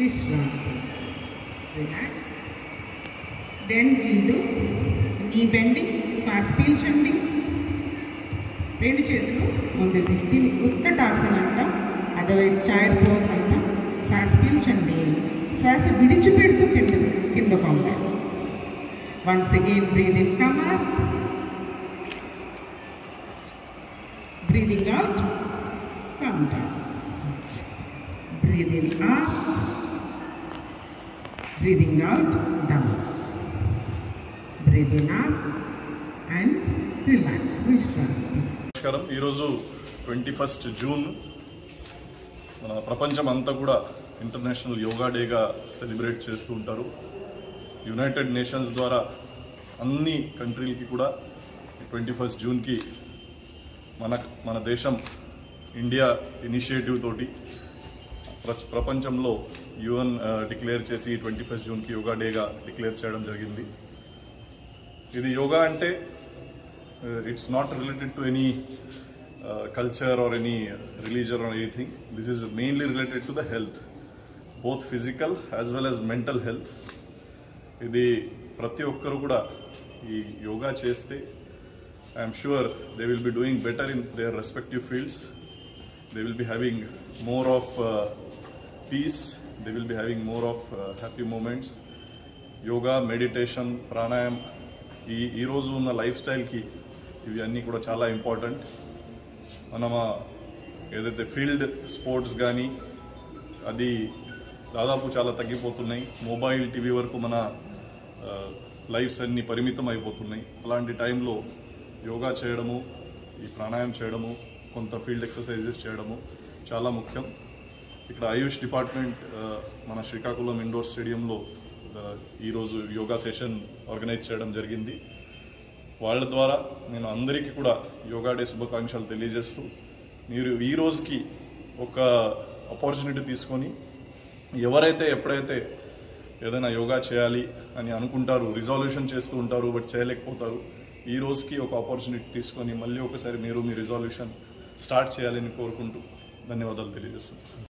విశ్రాంతి relax then will do knee bending శ్వాస పీల్చండి రెండు చేతులు ముందు తిప్పి ఉత్తటాసన అంటాం అదర్వైజ్ చైర్ పోస్ అంటాం శ్వాస పీల్చండి శ్వాస విడిచిపెడుతూ కింద కింద పొందాలి once again breathe in come up breathing out come down breathe in up breathing out down breathe in up and relax విశ్రాంతి నమస్కారం ఈరోజు ట్వంటీ ఫస్ట్ జూన్ మన ప్రపంచం అంతా కూడా ఇంటర్నేషనల్ యోగా డేగా సెలబ్రేట్ చేస్తూ ఉంటారు యునైటెడ్ నేషన్స్ ద్వారా అన్ని కంట్రీలకి కూడా ట్వంటీ ఫస్ట్ జూన్కి మన మన దేశం ఇండియా ఇనిషియేటివ్ తోటి ప్ర- ప్రపంచంలో యుఎన్ డిక్లేర్ చేసి ట్వంటీ ఫస్ట్ జూన్కి యోగా డేగా డిక్లేర్ చేయడం జరిగింది ఇది యోగా అంటే uh, it's not related to any uh, culture or any religion or anything. This is mainly related to the health, both physical as well as mental health. ఇది ప్రతి ఒక్కరు కూడా ఈ యోగా చేస్తే I'm sure they will be doing better in their respective fields they will be having more of peace they will be having more of happy moments yoga meditation pranayama ఈ ఈరోజు ఉన్న life స్టైల్కి ఇవి అన్నీ కూడా చాలా ఇంపార్టెంట్ మనం ఆ ఏదైతే ఫీల్డ్ స్పోర్ట్స్ కానీ అది దాదాపు చాలా తగ్గిపోతున్నాయి మొబైల్ టీవీ వరకు మన లైఫ్స్ అన్ని పరిమితం అయిపోతున్నాయి అలాంటి టైంలో యోగా చేయడము ఈ ప్రాణాయామం చేయడము కొంత ఫీల్డ్ ఎక్సర్సైజెస్ చేయడము చాలా ముఖ్యం ఇక్కడ ఆయుష్ డిపార్ట్మెంట్ ఆ, మన శ్రీకాకుళం ఇండోర్ స్టేడియంలో ఆ, ఈరోజు యోగా సెషన్ ఆర్గనైజ్ చేయడం జరిగింది వాళ్ళ ద్వారా నేను అందరికీ కూడా యోగా డే శుభాకాంక్షలు తెలియజేస్తూ మీరు ఈ రోజుకి ఒక ఆపర్చునిటీ తీసుకొని ఎవరైతే ఎప్పుడైతే ఏదైనా యోగా చేయాలి అని అనుకుంటారు రిజాల్యూషన్ చేస్తూ ఉంటారు బట్ చేయలేకపోతారు ఈ రోజుకి ఒక ఆపర్చునిటీ తీసుకొని మళ్ళీ ఒకసారి మీరు మీ రిజాల్యూషన్ స్టార్ట్ చేయాలని కోరుకుంటూ ధన్యవాదాలు తెలియజేస్తున్నాను